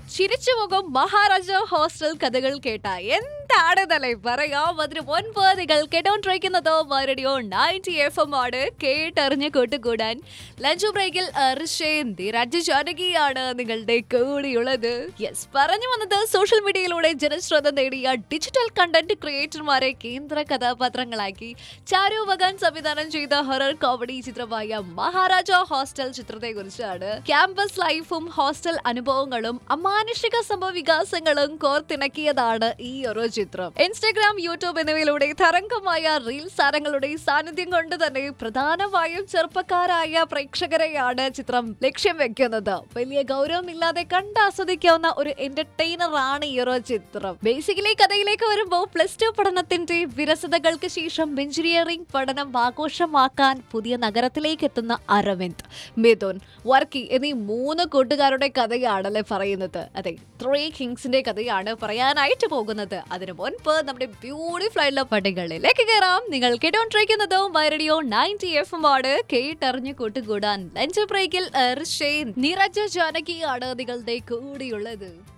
ചിരിച്ചുമുഖം Maharaja hostel കഥകൾ കേട്ട എന്താണെന്നല്ലേ പറയാം അതിന് മുൻപ് നിങ്ങൾ കേട്ടോണ്ടിരിക്കുന്നത് റേഡിയോ നയൻറ്റി എഫ് എം ആണ് കേട്ടറിഞ്ഞ് കൂട്ടുകൂടാൻ ലഞ്ച് ബ്രേക്കിൽ ഋഷേൻ ധീരാജ് ജാനകിയാണ് നിങ്ങളുടെ കൂടെയുള്ളത് യെസ് പറഞ്ഞു വന്നത് സോഷ്യൽ മീഡിയയിലൂടെ ജനശ്രദ്ധ നേടിയ ഡിജിറ്റൽ കണ്ടന്റ് ക്രിയേറ്റർമാരെ കേന്ദ്ര കഥാപാത്രങ്ങളാക്കി ചാരു വകാൻ സംവിധാനം ചെയ്ത ഹൊറർ കോമഡി ചിത്രമായ മഹാരാജ ഹോസ്റ്റൽ ചിത്രത്തെ കുറിച്ചാണ് ക്യാമ്പസ് ലൈഫും ഹോസ്റ്റൽ അനുഭവങ്ങളും അമാനുഷിക സംഭവ വികാസങ്ങളും കോർത്തിണക്കിയതാണ് ഈ ഒരു ചിത്രം ഇൻസ്റ്റഗ്രാം യൂട്യൂബ് എന്നിവയിലൂടെ തരംഗമായ റീൽസ് താരങ്ങളുടെ സാന്നിധ്യം കൊണ്ട് തന്നെ പ്രധാനമായും ചെറുപ്പക്കാരായ പ്രേക്ഷകരെയാണ് ചിത്രം ലക്ഷ്യം വെക്കുന്നത് വലിയ ഗൗരവമില്ലാതെ കണ്ടാസ്വദിക്കാവുന്ന ഒരു എന്റർടൈനർ ആണ് ഈ ഒരു ചിത്രം ബേസിക്കലി കഥയിലേക്ക് വരുമ്പോൾ പ്ലസ് ടു പഠനത്തിന്റെ വിരസതകൾക്ക് ശേഷം എഞ്ചിനീയറിംഗ് പഠനം ആഘോഷമാക്കാൻ പുതിയ നഗരത്തിലേക്ക് എത്തുന്ന അരവിന്ദ് മിഥുൻ വർക്കി എന്നീ മൂന്ന് കൂട്ടുകാരുടെ കഥയാണല്ലേ പറയുന്നത് അതെ ത്രീ കിങ്സിന്റെ കഥയാണ് പറയാനായിട്ട് പോകുന്നത് അതിനു മുൻപ് നമ്മുടെ ബ്യൂട്ടിഫുൾ ആയിട്ടുള്ള പട്ടികളിലേക്ക് കയറാം നിങ്ങൾ കേട്ടോണ്ടിരിക്കുന്നത് റേഡിയോ നയൻറ്റി എഫ് എം ആണ് കേട്ടറിഞ്ഞ് കൂട്ടുകൂടാൻ ലഞ്ച് ബ്രേക്കിൽ നിറജ ജാനകിയാണ് നിങ്ങളുടെ കൂടെയുള്ളത്